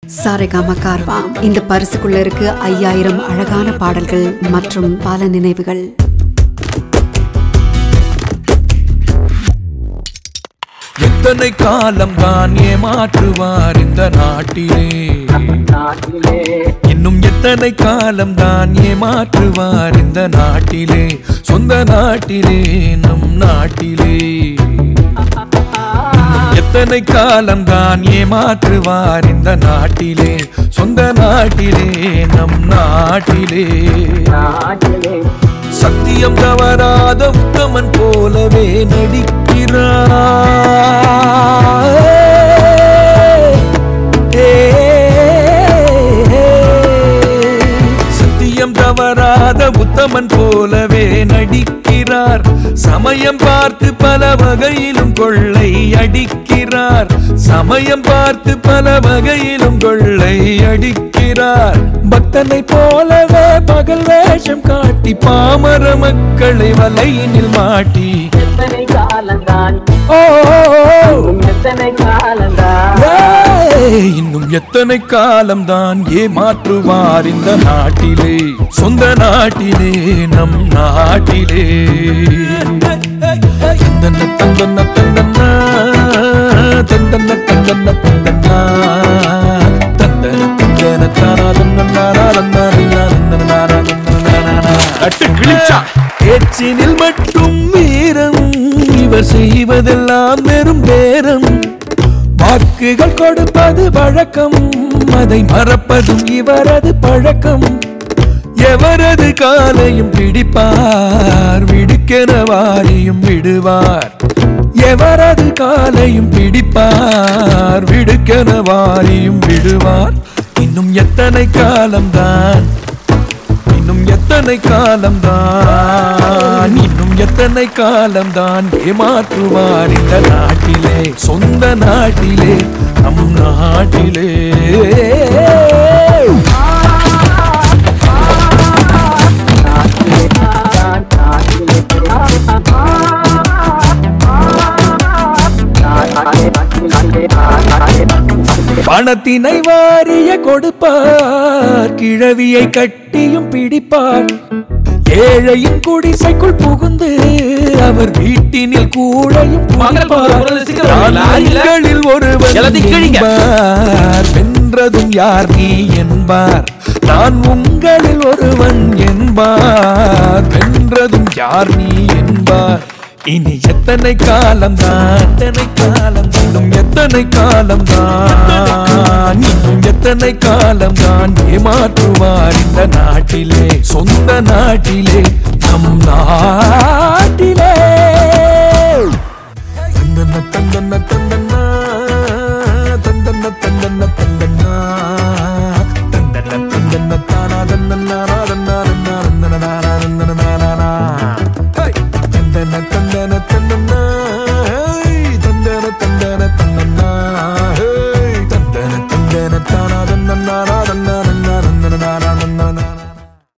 சாரேகாமா கார்வா இந்த பரிசுக்குள்ள இருக்கு ஐயாயிரம் அழகான பாடல்கள் மற்றும் பல நினைவுகள் எத்தனை காலம் தான் ஏமாற்றுவார் இந்த நாட்டிலே இன்னும் எத்தனை காலம் தான் ஏமாற்றுவார் இந்த நாட்டிலே சொந்த நாட்டிலே நம் நாட்டிலே இன்னும் எத்தனை காலம் தான் ஏமாற்றுவார் இந்த நாட்டிலே சொந்த நாட்டிலே நம் நாட்டிலே சத்தியம் தவறாத உத்தமன் போலவே நடிக்கிறார் ஏ, சத்தியம் தவறாத உத்தமன் போலவே நடிக்கிறார் சமயம் பார்த்து பல வகையிலும் கொள்ளை அடிக்கிறார் சமயம் பார்த்து பல வகையிலும் கொள்ளை அடிக்கிறார் பக்தனை போலவே பகல் வேஷம் காட்டி பாமர மக்களை வலையினில் மாட்டி எத்தனை காலந்தான் ஓ எத்தனை காலந்தான் ஏய், இன்னும் எத்தனை காலம்தான் ஏமாற்றுவார் இந்த நாட்டிலே சொந்த நாட்டிலே நம் நாட்டிலே தந்தன்ன தந்தன்ன தந்தன்னா தந்தன்ன தந்தன்ன தந்தன்னா தந்தன தந்தன தானா தந்தன்னாரா தந்தனா தந்தனாரா தந்தனாரா நட்டு கிழிச்சா பேச்சினில் மட்டும் வீரம் இவர் செய்வதெல்லாம் வெறும் பேரம் வாக்குகள் கொடுப்பது வழக்கம் அதை மறப்பதும் இவரது பழக்கம் எவரது காலையும் பிடிப்பார் விடுக்கென வாரியும் விடுவார் எவரது காலையும் பிடிப்பார் விடுக்கென வாரியும் விடுவார் இன்னும் எத்தனை காலம்தான் இன்னும் எத்தனை காலம்தான் இன்னும் எத்தனை காலம்தான் ஏமாற்றுவார் இந்த நாட்டிலே சொந்த நாட்டிலே நம் நாட்டிலே பணத்தினை வாரிய கொடுப்பார் கிழவியை கட்டியும் பிடிப்பார் ஏழையின் குடிசைக்குள் புகுந்து அவர் வீட்டினில் கூழையும் மங்களம் ஒரு சீக்கிரம் லாரியில ஆண்களில் ஒருவன் எல்லாத்தையும் கிழிங்க. என்பார் வென்றதும் யார் நீ என்பார் நான் உங்களில் ஒருவன் என்பார் வென்றதும் யார் நீ என்பார் இனி எத்தனை காலம்தான் எத்தனை காலம் இன்னும் எத்தனை காலம்தான் இன்னும் எத்தனை காலம்தான் ஏமாற்றுவார் இந்த நாட்டிலே சொந்த நாட்டிலே நம் நாட்டிலே